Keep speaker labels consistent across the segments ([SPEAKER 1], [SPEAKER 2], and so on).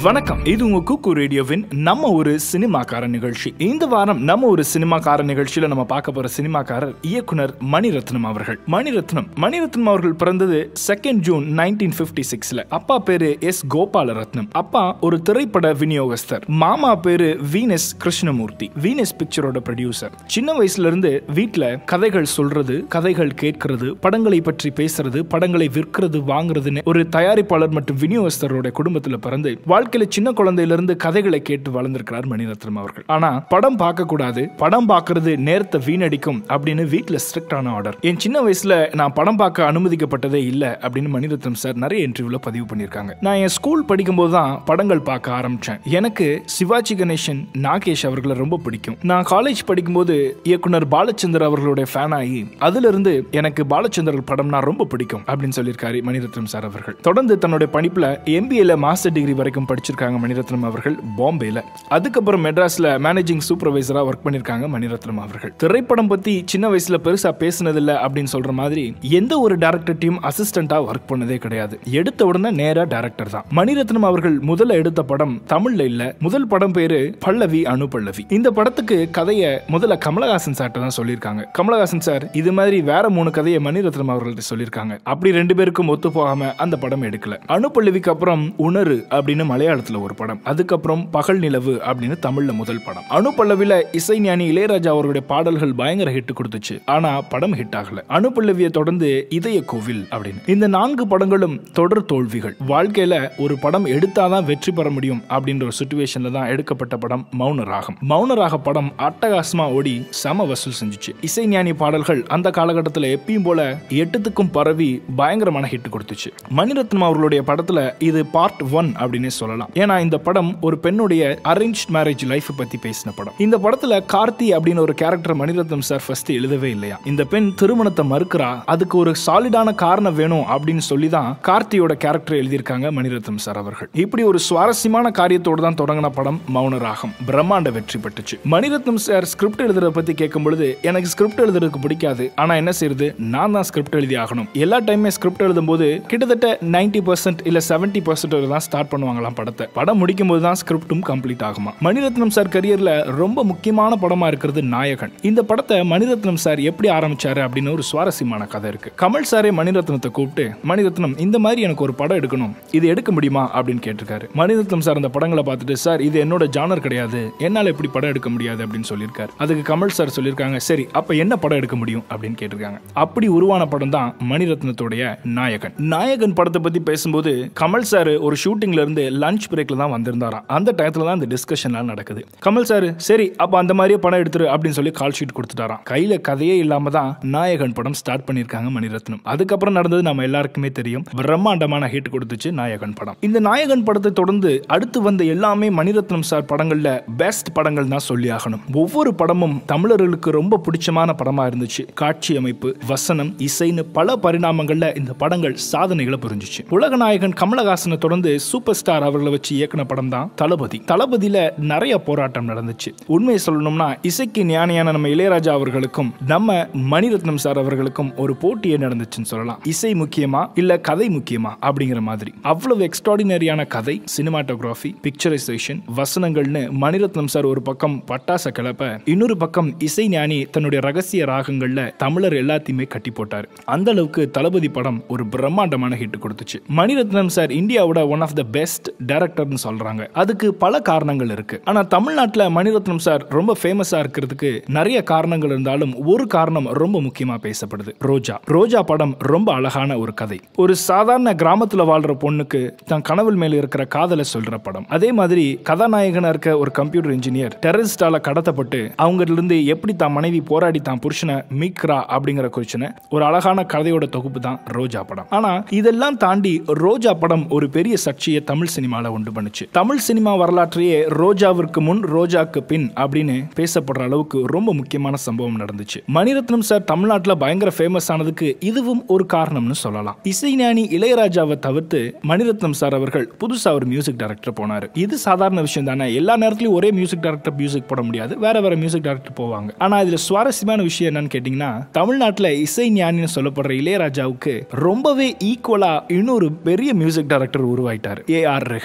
[SPEAKER 1] வணக்கம் இது உங்க குக்கு ரேடியோவின் நம்ம ஒரு சினிமாக்கார நிகழ்ச்சி இந்த வாரம் நம்ம ஒரு சினிமாக்கார நிகழ்ச்சியில நம்ம பார்க்க போற சினிமாக்காரர் இயக்குனர் மணிரத்னம் அவர்கள் மணிரத்னம் மணிரத்னம் அவர்கள் பிறந்தது செகண்ட் ஜூன் நைன்டீன் பிப்டி சிக்ஸ்ல அப்பா பேரு எஸ் கோபாலரத்னம் அப்பா ஒரு திரைப்பட விநியோகஸ்தர் மாமா பேரு வீனஸ் கிருஷ்ணமூர்த்தி வீனஸ் பிக்சரோட ப்ரொடியூசர் சின்ன வயசுல இருந்து வீட்ல கதைகள் சொல்றது கதைகள் கேட்கறது படங்களை பற்றி பேசுறது படங்களை விற்கிறது வாங்குறதுன்னு ஒரு தயாரிப்பாளர் மற்றும் விநியோகஸ்தரோட குடும்பத்துல பிறந்து வாழ்க்கையில சின்ன குழந்தையில இருந்து கதைகளை கேட்டு வளர்ந்திருக்கிறார் மணிரத்னம் அவர்கள் ஆனா படம் பார்க்க கூடாது படம் பார்க்கறது நேரத்தை வீணடிக்கும் அப்படின்னு வீட்ல ஸ்ட்ரிக்டான ஆர்டர் என் சின்ன வயசுல நான் படம் பார்க்க அனுமதிக்கப்பட்டதே இல்ல அப்படின்னு மணிரத்னம் சார் நிறைய இன்டர்வியூல பதிவு பண்ணியிருக்காங்க நான் என் ஸ்கூல் படிக்கும்போது தான் படங்கள் பார்க்க ஆரம்பிச்சேன் எனக்கு சிவாஜி கணேசன் நாகேஷ் அவர்களை ரொம்ப பிடிக்கும் நான் காலேஜ் படிக்கும்போது இயக்குனர் பாலச்சந்தர் அவர்களுடைய ஃபேன் ஆகி அதுல இருந்து எனக்கு பாலச்சந்தர் படம்னா ரொம்ப பிடிக்கும் அப்படின்னு சொல்லியிருக்காரு மணிரத்னம் சார் அவர்கள் தொடர்ந்து தன்னுடைய படிப்புல எம்பிஏல மாஸ்டர் டிகிரி வரைக்கும் படிச்சிருக்காங்க மணிரத்னம் அவர்கள் பாம்பேல அதுக்கப்புறம் மெட்ராஸ்ல மேனேஜிங் சூப்பர்வைசரா ஒர்க் பண்ணிருக்காங்க மணிரத்னம் அவர்கள் திரைப்படம் பத்தி சின்ன வயசுல பெருசா பேசினதில்ல அப்படின்னு சொல்ற மாதிரி எந்த ஒரு டேரக்டர்ட்டையும் அசிஸ்டண்டா ஒர்க் பண்ணதே கிடையாது எடுத்த உடனே நேரா டேரக்டர் தான் மணிரத்னம் அவர்கள் முதல்ல எடுத்த படம் தமிழ்ல இல்ல முதல் படம் பேரு பல்லவி அனு பல்லவி இந்த படத்துக்கு கதையை முதல்ல கமலஹாசன் சார்ட்ட தான் சொல்லியிருக்காங்க கமலஹாசன் சார் இது மாதிரி வேற மூணு கதையை மணிரத்னம் அவர்கள்ட்ட சொல்லியிருக்காங்க அப்படி ரெண்டு பேருக்கும் ஒத்து போகாம அந்த படம் எடுக்கல அனு பல்லவிக்கு அப்புறம் உணரு அப்படின்னு மலையாளத்துல ஒரு படம் அதுக்கப்புறம் பகல் நிலவு அப்படின்னு தமிழ்ல முதல் படம் அனு பல்லவில இசைஞானி இளையராஜா அவர்களுடைய பாடல்கள் பயங்கர ஹிட் கொடுத்துச்சு ஆனா படம் ஹிட் ஆகல அனு பல்லவியை தொடர்ந்து இதய கோவில் அப்படின்னு இந்த நான்கு படங்களும் தொடர் தோல்விகள் வாழ்க்கையில ஒரு படம் எடுத்தாதான் வெற்றி பெற முடியும் அப்படின்ற ஒரு சுச்சுவேஷன்ல தான் எடுக்கப்பட்ட படம் மௌன ராகம் மௌன ராக படம் அட்டகாசமா ஓடி சம வசூல் செஞ்சுச்சு இசைஞானி பாடல்கள் அந்த காலகட்டத்தில் எப்பயும் போல எட்டுத்துக்கும் பரவி பயங்கரமான ஹிட் கொடுத்துச்சு மணிரத்னம் அவர்களுடைய படத்துல இது பார்ட் ஒன் அப்படின்னு சொல்லலாம் ஏன்னா இந்த படம் ஒரு பெண்ணுடைய அரேஞ்ச் மேரேஜ் லைஃப் பத்தி பேசின படம் இந்த படத்துல கார்த்தி அப்படின்னு ஒரு கேரக்டர் மணிரத்னம் சார் ஃபர்ஸ்ட் எழுதவே இல்லையா இந்த பெண் திருமணத்தை மறுக்கிறா அதுக்கு ஒரு சாலிடான காரணம் வேணும் அப்படின்னு சொல்லி தான் கார்த்தியோட கேரக்டர் எழுதியிருக்காங்க மணிரத்னம் சார் அவர்கள் இப்படி ஒரு சுவாரஸ்யமான காரியத்தோடு தான் தொடங்கின படம் மௌன ராகம் பிரம்மாண்ட வெற்றி பெற்றுச்சு மணிரத்னம் சார் ஸ்கிரிப்ட் எழுதுறத பத்தி கேட்கும் பொழுது எனக்கு ஸ்கிரிப்ட் எழுதுறதுக்கு பிடிக்காது ஆனா என்ன செய்யுது நான் தான் ஸ்கிரிப்ட் எழுதி ஆகணும் எல்லா டைமே ஸ்கிரிப்ட் எழுதும் போது கிட்டத்தட்ட நைன்டி பர்சன்ட் இல்ல செவன்டி பர்சன்ட் தான் ஸ்டார்ட் பண்ணுவாங்களாம் படத்தை படம் முடிக்கும் போது தான் ஸ்கிரிப்டும் கம்ப்ளீட் ஆகுமா மணிரத்னம் சார் கரியர்ல ரொம்ப முக்கியமான படமா இருக்கிறது நாயகன் இந்த படத்தை மணிரத்னம் சார் எப்படி ஆரம்பிச்சாரு அப்படின்னு ஒரு சுவாரஸ்யமான கதை இருக்கு கமல் சாரே மணிரத்னத்தை கூப்பிட்டு மணிரத்னம் இந்த மாதிரி எனக்கு ஒரு படம் எடுக்கணும் இது எடுக்க முடியுமா அப்படின்னு கேட்டிருக்காரு மணிரத்னம் சார் அந்த படங்களை பார்த்துட்டு சார் இது என்னோட ஜானர் கிடையாது என்னால எப்படி படம் எடுக்க முடியாது அப்படின்னு சொல்லியிருக்காரு அதுக்கு கமல் சார் சொல்லியிருக்காங்க சரி அப்ப என்ன படம் எடுக்க முடியும் அப்படின்னு கேட்டிருக்காங்க அப்படி உருவான படம் தான் மணிரத்னத்துடைய நாயகன் நாயகன் படத்தை பத்தி பேசும்போது கமல் சார் ஒரு ஷூட்டிங்ல இருந்து லஞ்ச் பிரேக்ல தான் வந்திருந்தாராம் அந்த டயத்துல தான் இந்த டிஸ்கஷன்லாம் நடக்குது கமல் சார் சரி அப்ப அந்த மாதிரியே படம் எடுத்துரு அப்படின்னு சொல்லி கால் ஷீட் கொடுத்துட்டாராம் கையில கதையே இல்லாம தான் நாயகன் படம் ஸ்டார்ட் பண்ணியிருக்காங்க மணிரத்னம் அதுக்கப்புறம் நடந்தது நம்ம எல்லாருக்குமே தெரியும் பிரம்மாண்டமான ஹிட் கொடுத்துச்சு நாயகன் படம் இந்த நாயகன் படத்தை தொடர்ந்து அடுத்து வந்த எல்லாமே மணிரத்னம் சார் படங்கள்ல பெஸ்ட் படங்கள் தான் சொல்லி ஆகணும் ஒவ்வொரு படமும் தமிழர்களுக்கு ரொம்ப பிடிச்சமான படமா இருந்துச்சு காட்சி அமைப்பு வசனம் இசைன்னு பல பரிணாமங்கள்ல இந்த படங்கள் சாதனைகளை புரிஞ்சுச்சு உலக நாயகன் கமலஹாசனை தொடர்ந்து சூப்பர் ஸ்டார் அவர்களை வச்சு இயக்குன படம் தான் தளபதி தளபதியில நிறைய போராட்டம் நடந்துச்சு உண்மையை சொல்லணும்னா இசைக்கு ஞானியான நம்ம இளையராஜா அவர்களுக்கும் நம்ம மணிரத்னம் சார் அவர்களுக்கும் ஒரு போட்டியே நடந்துச்சுன்னு சொல்லலாம் இசை முக்கியமா இல்ல கதை முக்கியமா அப்படிங்கிற மாதிரி அவ்வளவு எக்ஸ்ட்ராடினரியான கதை சினிமாட்டோகிராஃபி பிக்சரைசேஷன் வசனங்கள்னு மணிரத்னம் சார் ஒரு பக்கம் பட்டாச கிளப்ப இன்னொரு பக்கம் இசை ஞானி தன்னுடைய ரகசிய ராகங்கள்ல தமிழர் எல்லாத்தையுமே கட்டி போட்டார் அந்த அளவுக்கு தளபதி படம் ஒரு பிரம்மாண்டமான ஹிட் கொடுத்துச்சு மணிரத்னம் சார் இந்தியாவோட ஒன் ஆஃப் த பெஸ்ட் டைரக்டர்னு சொல்றாங்க அதுக்கு பல காரணங்கள் இருக்கு ஆனா தமிழ்நாட்டுல மணிரத்னம் சார் ரொம்ப ஃபேமஸா இருக்கிறதுக்கு நிறைய காரணங்கள் இருந்தாலும் ஒரு காரணம் ரொம்ப முக்கியமா பேசப்படுது ரோஜா ரோஜா படம் ரொம்ப அழகான ஒரு கதை ஒரு சாதாரண கிராமத்துல வாழ்ற பொண்ணுக்கு தன் கனவில் மேல இருக்கிற காதலை சொல்ற படம் அதே மாதிரி கதாநாயகனா இருக்க ஒரு கம்ப்யூட்டர் இன்ஜினியர் டெரரிஸ்டால கடத்தப்பட்டு அவங்க இருந்து எப்படி தான் மனைவி போராடி தான் புருஷனை மீட்கிறா அப்படிங்கிற குறிச்சின ஒரு அழகான கதையோட தொகுப்பு தான் ரோஜா படம் ஆனா இதெல்லாம் தாண்டி ரோஜா படம் ஒரு பெரிய சர்ச்சையை தமிழ் சினிமால உண்டு பண்ணுச்சு தமிழ் சினிமா வரலாற்றையே ரோஜாவிற்கு முன் ரோஜாக்கு பின் அப்படின்னு பேசப்படுற அளவுக்கு ரொம்ப முக்கியமான சம்பவம் நடந்துச்சு மணிரத்னம் சார் தமிழ்நாட்டுல பயங்கர ஃபேமஸ் ஆனதுக்கு இதுவும் ஒரு காரணம்னு சொல்லலாம் இசைஞானி இளையராஜாவை தவிர்த்து மணிரத்னம் சார் அவர்கள் புதுசா ஒரு மியூசிக் டைரக்டர் போனாரு இது சாதாரண விஷயம் தானே எல்லா நேரத்திலயும் ஒரே மியூசிக் டைரக்டர் மியூசிக் போட முடியாது வேற வேற மியூசிக் டைரக்டர் போவாங்க ஆனா இதுல சுவாரஸ்யமான விஷயம் என்னன்னு கேட்டீங்கன்னா தமிழ்நாட்டுல இசை ஞானின்னு சொல்லப்படுற இளையராஜாவுக்கு ரொம்பவே ஈக்குவலா இன்னொரு பெரிய மியூசிக் டைரக்டர் உருவாயிட்டார் ஏ ஆர் ரஹ்மான்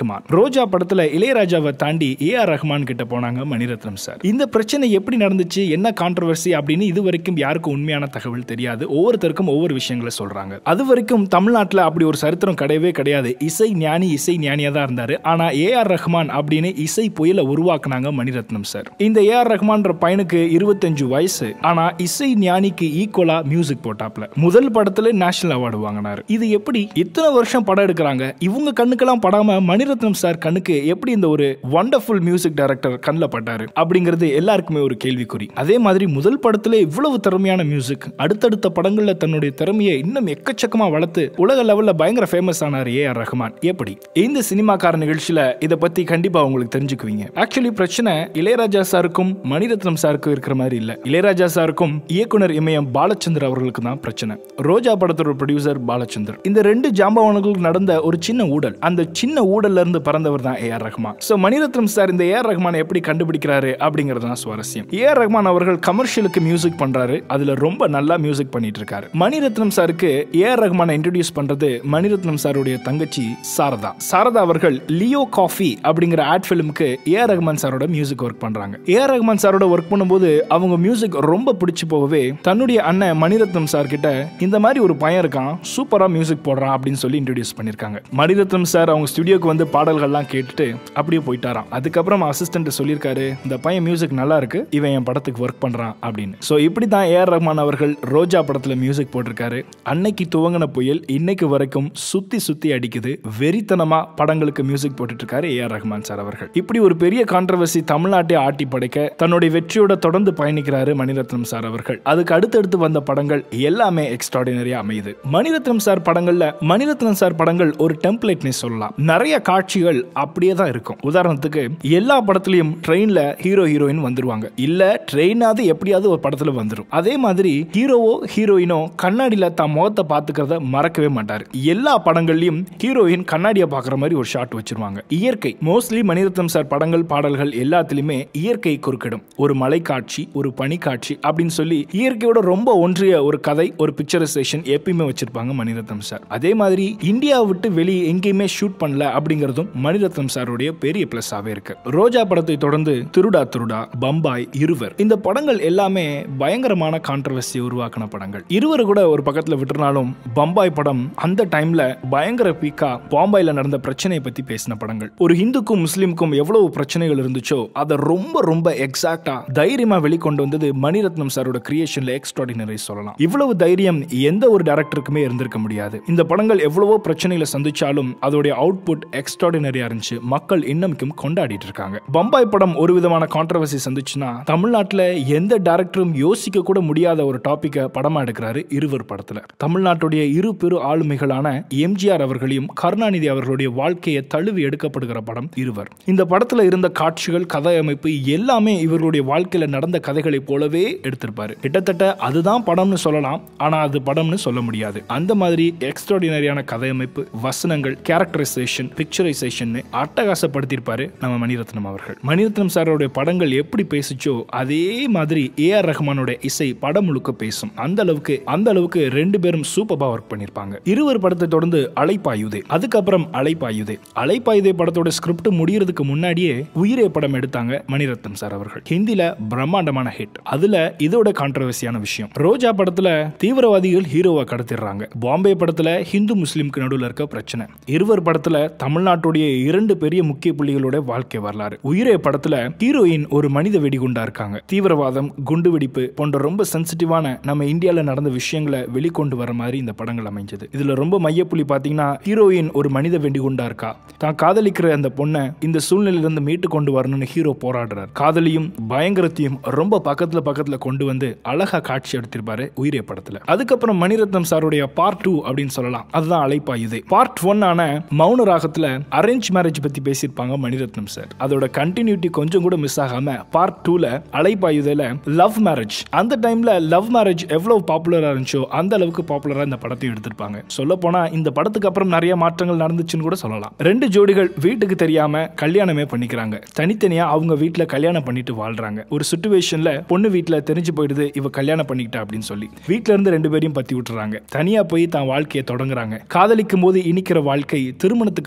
[SPEAKER 1] ரஹ்மான் ரோஜா படத்துல இளையராஜாவை தாண்டி ஏ ஆர் ரஹ்மான் கிட்ட போனாங்க மணிரத்னம் சார் இந்த பிரச்சனை எப்படி நடந்துச்சு என்ன கான்ட்ரவர்சி அப்படின்னு இது வரைக்கும் யாருக்கும் உண்மையான தகவல் தெரியாது ஒவ்வொருத்தருக்கும் ஒவ்வொரு விஷயங்களை சொல்றாங்க அது வரைக்கும் தமிழ்நாட்டில் அப்படி ஒரு சரித்திரம் கிடையவே கிடையாது இசை ஞானி இசை ஞானியா தான் இருந்தாரு ஆனா ஏ ஆர் ரஹ்மான் அப்படின்னு இசை புயலை உருவாக்குனாங்க மணிரத்னம் சார் இந்த ஏ ஆர் ரஹ்மான்ற பையனுக்கு இருபத்தஞ்சு வயசு ஆனா இசை ஞானிக்கு ஈக்குவலா மியூசிக் போட்டாப்ல முதல் படத்துல நேஷனல் அவார்டு வாங்கினாரு இது எப்படி இத்தனை வருஷம் படம் எடுக்கிறாங்க இவங்க கண்ணுக்கெல்லாம் படாம மணிரத்னம் சார் கண்ணுக்கு எப்படி இந்த ஒரு வண்டர்ஃபுல் மியூசிக் டைரக்டர் கண்ணில் பட்டாரு அப்படிங்கிறது எல்லாருக்குமே ஒரு கேள்விக்குறி அதே மாதிரி முதல் படத்துல இவ்வளவு திறமையான மியூசிக் அடுத்தடுத்த படங்கள்ல தன்னுடைய திறமையை இன்னும் எக்கச்சக்கமா வளர்த்து உலக லெவல்ல பயங்கர ஃபேமஸ் ஆனார் ஏ ஆர் ரஹ்மான் எப்படி இந்த சினிமாக்கார நிகழ்ச்சியில இதை பத்தி கண்டிப்பா உங்களுக்கு தெரிஞ்சுக்குவீங்க ஆக்சுவலி பிரச்சனை இளையராஜா சாருக்கும் மணிரத்னம் சாருக்கும் இருக்கிற மாதிரி இல்ல இளையராஜா சாருக்கும் இயக்குனர் இமயம் பாலச்சந்தர் அவர்களுக்கு தான் பிரச்சனை ரோஜா படத்தோட ப்ரொடியூசர் பாலச்சந்தர் இந்த ரெண்டு ஜாம்பவான்களுக்கு நடந்த ஒரு சின்ன ஊழல் அந்த சின்ன ஊழல்ல இருந்து பிறந்தவர் தான் ஏ R Rahman so Mani Ratnam sir இந்த ஏ ஆர் ரஹ்மானை எப்படி கண்டுபிடிக்கிறாரு அப்படிங்கிறது தான் சுவாரஸ்யம் ஏ ஆர் ரஹ்மான் அவர்கள் கமர்ஷியலுக்கு மியூசிக் பண்றாரு அதுல ரொம்ப நல்லா மியூசிக் பண்ணிட்டு இருக்காரு மணிரத்னம் சாருக்கு ஏ ஆர் ரஹ்மானை இன்ட்ரடியூஸ் பண்றது மணிரத்னம் சாருடைய தங்கச்சி சாரதா சாரதா அவர்கள் லியோ காஃபி அப்படிங்கிற ஆட் ஃபிலிமுக்கு ஏ ஆர் ரஹ்மான் சாரோட மியூசிக் ஒர்க் பண்றாங்க ஏ ஆர் ரஹ்மான் சாரோட ஒர்க் பண்ணும்போது அவங்க மியூசிக் ரொம்ப பிடிச்சு போகவே தன்னுடைய அண்ணன் மணிரத்னம் சார் கிட்ட இந்த மாதிரி ஒரு பையன் இருக்கான் சூப்பரா மியூசிக் போடுறான் அப்படின்னு சொல்லி இன்ட்ரடியூஸ் பண்ணிருக்காங்க மணிரத்னம் சார் அவங்க ஸ்டுடியோக்கு வந்து பாடல்கள்லாம் கேட்டுட்டு அப்படியே போயிட்டாராம் அதுக்கப்புறம் அசிஸ்டன்ட் சொல்லியிருக்காரு இந்த பையன் மியூசிக் நல்லா இருக்கு இவன் என் படத்துக்கு ஒர்க் பண்றான் அப்படின்னு ஸோ இப்படி தான் ஏஆர் ரஹ்மான் அவர்கள் ரோஜா படத்துல மியூசிக் போட்டிருக்காரு அன்னைக்கு துவங்கின புயல் இன்னைக்கு வரைக்கும் சுத்தி சுத்தி அடிக்குது வெறித்தனமா படங்களுக்கு மியூசிக் போட்டுட்டு இருக்காரு ஏஆர் ரஹ்மான் சார் அவர்கள் இப்படி ஒரு பெரிய கான்ட்ரவர்சி தமிழ்நாட்டை ஆட்டி படைக்க தன்னுடைய வெற்றியோட தொடர்ந்து பயணிக்கிறாரு மணிரத்னம் சார் அவர்கள் அதுக்கு அடுத்தடுத்து வந்த படங்கள் எல்லாமே எக்ஸ்ட்ராடினரியா அமையுது மணிரத்னம் சார் படங்கள்ல மணிரத்னம் சார் படங்கள் ஒரு டெம்ப்ளேட்னே சொல்லலாம் நிறைய காட்சிகள் அப்படியே தான் இருக்கும் உதாரணத்துக்கு எல்லா படத்துலயும் ட்ரெயின்ல ஹீரோ ஹீரோயின் வந்துருவாங்க இல்ல ட்ரெயினாவது எப்படியாவது ஒரு படத்துல வந்துரும் அதே மாதிரி ஹீரோவோ ஹீரோயினோ கண்ணாடியில தான் முகத்தை பாத்துக்கிறத மறக்கவே மாட்டாரு எல்லா படங்கள்லயும் ஹீரோயின் கண்ணாடியை பாக்குற மாதிரி ஒரு ஷாட் வச்சிருவாங்க இயற்கை மோஸ்ட்லி மணிரத்னம் சார் படங்கள் பாடல்கள் எல்லாத்துலயுமே இயற்கை குறுக்கிடும் ஒரு மலை காட்சி ஒரு பனி காட்சி அப்படின்னு சொல்லி இயற்கையோட ரொம்ப ஒன்றிய ஒரு கதை ஒரு பிக்சரைசேஷன் எப்பயுமே வச்சிருப்பாங்க மணிரத்னம் சார் அதே மாதிரி இந்தியா விட்டு வெளியே எங்கேயுமே ஷூட் பண்ணல அப்படிங்கிறதும் மணிரத்னம் சாருடைய பெரிய பிளஸ்ஸாவே இருக்கு ரோஜா படத்தை தொடர்ந்து திருடா திருடா பம்பாய் இருவர் இந்த படங்கள் எல்லாமே பயங்கரமான கான்ட்ரவர்சி உருவாக்கின படங்கள் இருவர் கூட ஒரு பக்கத்துல விட்டுருனாலும் பம்பாய் படம் அந்த டைம்ல பயங்கர பீக்கா பாம்பாயில நடந்த பிரச்சனையை பத்தி பேசின படங்கள் ஒரு ஹிந்துக்கும் முஸ்லிமுக்கும் எவ்வளவு பிரச்சனைகள் இருந்துச்சோ அதை ரொம்ப ரொம்ப எக்ஸாக்டா தைரியமா வெளிக்கொண்டு வந்தது மணிரத்னம் சாரோட கிரியேஷன்ல எக்ஸ்ட்ராடினரி சொல்லலாம் இவ்வளவு தைரியம் எந்த ஒரு டேரக்டருக்குமே இருந்திருக்க முடியாது இந்த படங்கள் எவ்வளவோ பிரச்சனைகளை சந்திச்சாலும் அதோடைய அவுட்புட் எக்ஸ்ட்ராடினரியா இருந்துச்சு மக்கள் இன்னமும் கொண்டாடிட்டு இருக்காங்க பம்பாய் படம் ஒரு விதமான கான்ட்ரவர்சி சந்திச்சுன்னா தமிழ்நாட்டுல எந்த டேரக்டரும் யோசிக்க கூட முடியாத ஒரு டாபிக்கை படமா எடுக்கிறாரு இருவர் படத்துல தமிழ்நாட்டுடைய இரு பெரு ஆளுமைகளான எம்ஜிஆர் அவர்களையும் கருணாநிதி அவர்களுடைய வாழ்க்கையை தழுவி எடுக்கப்படுகிற படம் இருவர் இந்த படத்துல இருந்த காட்சிகள் கதை அமைப்பு எல்லாமே இவர்களுடைய வாழ்க்கையில நடந்த கதைகளைப் போலவே எடுத்திருப்பாரு கிட்டத்தட்ட அதுதான் படம்னு சொல்லலாம் ஆனா அது படம்னு சொல்ல முடியாது அந்த மாதிரி எக்ஸ்ட்ராடினரியான கதை அமைப்பு வசனங்கள் கேரக்டரைசேஷன் பிக்சரைசேஷன் அட்டகாசப்படுத்தியிருப்பாரு நம்ம மணிரத்னம் அவர்கள் மணிரத்னம் சாரோட படங்கள் எப்படி பேசுச்சோ அதே மாதிரி ஏ ஆர் ரஹ்மானோட இசை படம் முழுக்க பேசும் அந்த அளவுக்கு அந்த அளவுக்கு ரெண்டு பேரும் சூப்பரா ஒர்க் பண்ணிருப்பாங்க இருவர் படத்தை தொடர்ந்து அலைப்பாயுதே அதுக்கப்புறம் அலைப்பாயுதே அலைப்பாயுதே படத்தோட ஸ்கிரிப்ட் முடியறதுக்கு முன்னாடியே உயிரே படம் எடுத்தாங்க மணிரத்னம் சார் அவர்கள் ஹிந்தில பிரம்மாண்டமான ஹிட் அதுல இதோட கான்ட்ரவர்சியான விஷயம் ரோஜா படத்துல தீவிரவாதிகள் ஹீரோவா கடத்திடுறாங்க பாம்பே படத்துல ஹிந்து முஸ்லிம்க்கு நடுவில் இருக்க பிரச்சனை இருவர் படத்துல தமிழ்நாட்டுடைய இரண்டு பெரிய முக்கிய புள்ளிகளோட வாழ்க்கை வரலாறு உயிரே படத்துல ஹீரோயின் ஒரு மனித வெடிகுண்டா இருக்காங்க தீவிரவாதம் குண்டு வெடிப்பு போன்ற ரொம்ப சென்சிட்டிவான நம்ம இந்தியால நடந்த விஷயங்களை வெளிக்கொண்டு வர மாதிரி இந்த படங்கள் அமைஞ்சது இதுல ரொம்ப மையப்புள்ளி பாத்தீங்கன்னா ஹீரோயின் ஒரு மனித வெடிகுண்டா இருக்கா தான் காதலிக்கிற அந்த பொண்ணை இந்த சூழ்நிலையிலிருந்து மீட்டு கொண்டு வரணும்னு ஹீரோ போராடுறார் காதலியும் பயங்கரத்தையும் ரொம்ப பக்கத்துல பக்கத்துல கொண்டு வந்து அழகா காட்சி எடுத்திருப்பாரு உயிரே படத்துல அதுக்கப்புறம் மணிரத்னம் சாருடைய பார்ட் டூ அப்படின்னு சொல்லலாம் அதுதான் அலைப்பாயுதே பார்ட் ஒன் ஆன மௌன ராகத்துல அரேஞ்ச் மேரேஜ் பத்தி பேசியிருப்பாங்க மணிரத்னம் சார் அதோட கண்டினியூட்டி கொஞ்சம் கூட மிஸ் ஆகாம பார்ட் டூல அலைப்பாயுதேல லவ் மேரேஜ் அந்த டைம்ல லவ் மேரேஜ் எவ்வளவு பாப்புலரா இருந்துச்சோ அந்த அளவுக்கு பாப்புலரா இந்த படத்தையும் எடுத்திருப்பாங்க சொல்ல போனா இந்த படத்துக்கு அப்புறம் நிறைய மாற்றங்கள் நடந்துச்சுன்னு கூட சொல்லலாம் ரெண்டு ஜோடிகள் வீட்டுக்கு தெரியாம கல்யாணமே பண்ணிக்கிறாங்க தனித்தனியா அவங்க வீட்டுல கல்யாணம் பண்ணிட்டு வாழ்றாங்க ஒரு சுச்சுவேஷன்ல பொண்ணு வீட்டுல தெரிஞ்சு போயிடுது இவ கல்யாணம் பண்ணிக்கிட்டா அப்படின்னு சொல்லி வீட்ல இருந்து ரெண்டு பேரையும் பத்தி விட்டுறாங்க தனியா போய் தான் வாழ்க்கையை தொடங்குறாங்க காதலிக்கும் போது இனிக்கிற வாழ்க்கை திருமணத்துக்கு அப்புறம் கொஞ்சம்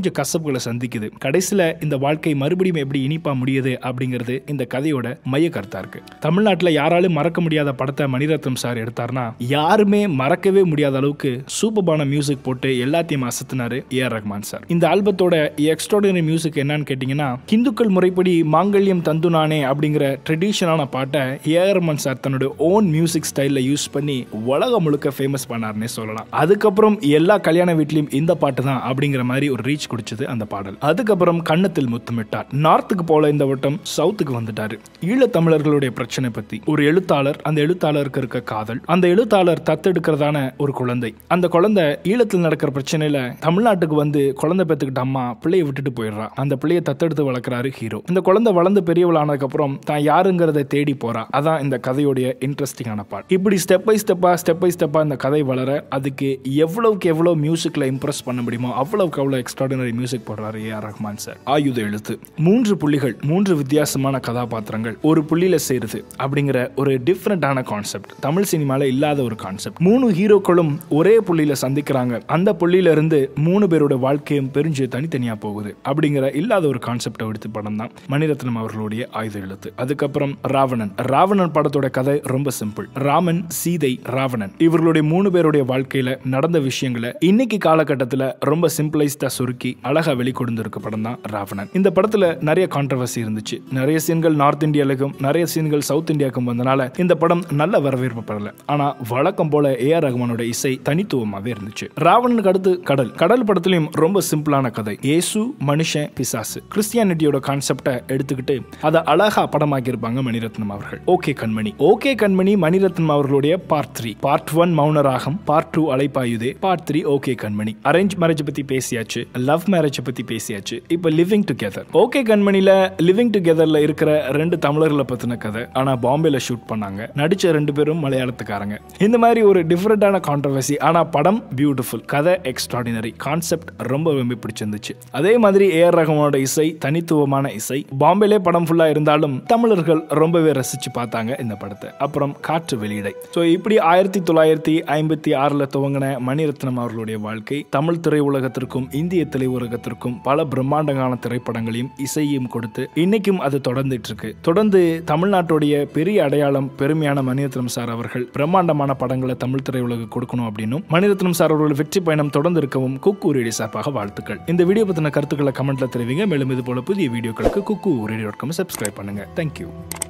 [SPEAKER 1] கொஞ்சம் கசப்புகளை சந்திக்குது கடைசியில இந்த வாழ்க்கை மறுபடியும் எப்படி இனிப்பா முடியுது அப்படிங்கிறது இந்த கதையோட மைய கருத்தா இருக்கு தமிழ்நாட்டுல யாராலும் மறக்க முடியாத படத்தை மணிரத்னம் சார் எடுத்தாருன்னா யாருமே மறக்கவே முடியாத அளவுக்கு சூப்பர்பான மியூசிக் போட்டு எல்லாத்தையும் அசத்தினாரு ஏ ஆர் ரஹ்மான் சார் இந்த ஆல்பத்தோட எக்ஸ்ட்ராடினரி மியூசிக் என்னன்னு கேட்டீங்கன்னா ஹிந்துக்கள் முறைப்படி மாங்கல்யம் தந்து நானே அப்படிங்கிற ட்ரெடிஷனான பாட்டை ஏ ஆர் ரஹ்மான் சார் தன்னோட ஓன் மியூசிக் ஸ்டைல்ல யூஸ் பண்ணி உலகம் முழுக்க ஃபேமஸ் பண்ணாருன்னே சொல்லலாம் அதுக்கப்புறம் எல்லா கல்யாண வீட்லயும் இந்த பாட்டு தான் அப்படிங்கிற மாதிரி ஒரு ரீச் குடிச்சது அந்த பாடல் அதுக்கப்புறம் கன்னத்தில் முத்தமிட்டார் நார்த்துக்கு போல இந்த வட்டம் சவுத்துக்கு வந்துட்டாரு ஈழத்தமிழர்களுடைய பிரச்சனை பத்தி ஒரு எழுத்தாளர் அந்த எழுத்தாளருக்கு இருக்க காதல் அந்த எழுத்தாளர் தத்தெடுக்கிறதான ஒரு குழந்தை அந்த குழந்தை ஈழத்தில் நடக்கிற பிரச்சனையில தமிழ்நாட்டுக்கு வந்து குழந்தை பெத்துக்கிட்ட அம்மா பிள்ளையை விட்டுட்டு போயிடுறா அந்த பிள்ளையை தத்தெடுத்து வளர்க்குறாரு ஹீரோ இந்த குழந்தை வளர்ந்து பெரியவள் ஆனதுக்கு அப்புறம் தான் யாருங்கிறத தேடி போறா அதான் இந்த கதையுடைய இன்ட்ரெஸ்டிங்கான பார்ட் இப்படி ஸ்டெப் பை ஸ்டெப்பா ஸ்டெப் பை ஸ்டெப்பா இந்த கதை வளர அதுக்கு எவ்வளவுக்கு எவ்வளவு மியூசிக்ல இம்ப்ரெஸ் பண்ண முடியுமோ அவ்வளவுக்கு அவ்வளவு எக்ஸ்ட்ராடினரி மியூசிக் போடுறாரு ஏ ஆர் ரஹ்மான் சார் ஆயுத எழுத்து மூன்று புள்ளிகள் மூன்று வித்தியாசமான கதாபாத்திரங்கள் ஒரு புள்ளியில சேருது அப்படிங்கிற ஒரு டிஃப்ரெண்டான கான்செப்ட் தமிழ் சினிமால இல்லாத ஒரு கான்செப்ட் மூணு ஹீரோக்களும் ஒரே புள்ளியில சந்திக்கிறாங்க அந்த புள்ளியில இருந்து மூணு பேரோட வாழ்க்கையும் பிரிஞ்சு தனித்தனியா போகுது அப்படிங்கிற இல்லாத ஒரு கான்செப்டை எடுத்து படம் தான் மணிரத்னம் அவர்களுடைய ஆயுத எழுத்து அதுக்கப்புறம் ராவணன் ராவணன் படத்தோட கதை ரொம்ப சிம்பிள் ராமன் சீதை ராவணன் இவர்களுடைய மூணு பேருடைய வாழ்க்கையில நடந்த விஷயங்களை இன்னைக்கு காலகட்டத்தில் ரொம்ப சிம்பிளைஸ்டா சுருக்கி அழகா வெளிக்கொடுந்திருக்க படம் தான் ராவணன் இந்த படத்துல நிறைய கான்ட்ரவர்சி இருந்துச்சு நிறைய சீன்கள் நார்த் இந்தியாவுக்கும் நிறைய சீன்கள் சவுத் இந்தியாவுக்கும் வந்தனால இந்த படம் நல்ல வரவேற்பு பெறல ஆனா வழக்கம் போல ஏ ஆர் ரஹ்மானோட இசை தனித்துவமாவே இருந்துச்சு ராவணனுக்கு அடுத்து கடல் கடல் படத்துலயும் ரொம்ப சிம்பிளான கதை இயேசு மனுஷன் பிசாசு கிறிஸ்டியானிட்டியோட கான்செப்டை எடுத்துக்கிட்டு அதை அழகா படமாக்கி இருப்பாங்க மணிரத்னம் அவர்கள் ஓகே கண்மணி ஓகே கண்மணி மணிரத்னம் அவர்களுடைய part three part one Mouna Ragam part two அலைப்பாயுதே part three okay கண்மணி அரேஞ்ச் மேரேஜ் பத்தி பேசியாச்சு லவ் மேரேஜ் பத்தி பேசியாச்சு இப்போ லிவிங் டுகெதர் ஓகே கண்மணில லிவிங் டுகெதர்ல இருக்கிற ரெண்டு தமிழர்களை பத்தின கதை ஆனா பாம்பேல ஷூட் பண்ணாங்க நடிச்ச ரெண்டு பேரும் மலையாளத்துக்காரங்க இந்த மாதிரி ஒரு டிஃப்ரெண்டான கான்ட்ரவர்சி ஆனா படம் பியூட்டிஃபுல் கதை எக்ஸ்ட்ராடினரி கான்செப்ட் ரொம்ப ரொம்ப பிடிச்சிருந்துச்சு அதே மாதிரி ஏஆர் ரஹ்மானோட இசை தனித்துவமான இசை பாம்பேலே படம் ஃபுல்லா இருந்தாலும் தமிழர்கள் ரொம்பவே ரசிச்சு பார்த்தாங்க இந்த படத்தை அப்புறம் காற்று வெளியிடை ஸோ இப்படி ஆயிரத்தி தொள்ளாயிரத்தி ஐம்பத்தி ஆறுல துவங்கின மணிரத்னம் அவர்களுடைய வாழ்க்கை தமிழ் திரையுலகத்திற்கும் இந்திய திரையுலகத்திற்கும் பல பிரம்மாண்டமான திரைப்படங்களையும் இசையும் கொடுத்து இன்னைக்கும் அது தொடர்ந்துட்டு இருக்கு தொடர்ந்து தமிழ்நாட்டுடைய பெரிய அடையாளம் பெருமையான மணிரத்னம் சார் அவர்கள் பிரம்மாண்டமான படங்களை தமிழ் திரையுலகு கொடுக்கணும் அப்படின்னும் மணிரத்னம் சார் அவர்கள் வெற்றி பயணம் தொடர்ந்து இருக்கவும் குக்கு ரேடியோ சார்பாக வாழ்த்துக்கள் இந்த வீடியோ பத்தின கருத்துக்களை கமெண்ட்ல தெரிவிங்க மேலும் இது போல புதிய வீடியோக்களுக்கு குக்கு ரேடியோ டாட் காம் சப்ஸ்கிரைப் பண்ணுங்க தேங்க்யூ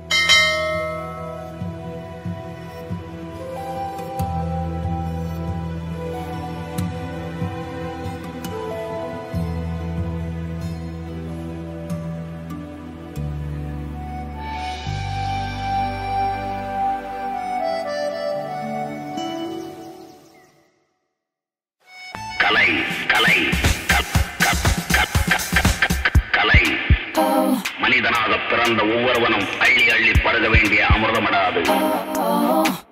[SPEAKER 2] கலை கலை க- க- க- க- க- கலை மனிதனாக பிறந்த ஒவ்வொருவனும் அள்ளி அள்ளி பருக வேண்டிய அமிர்தமடாது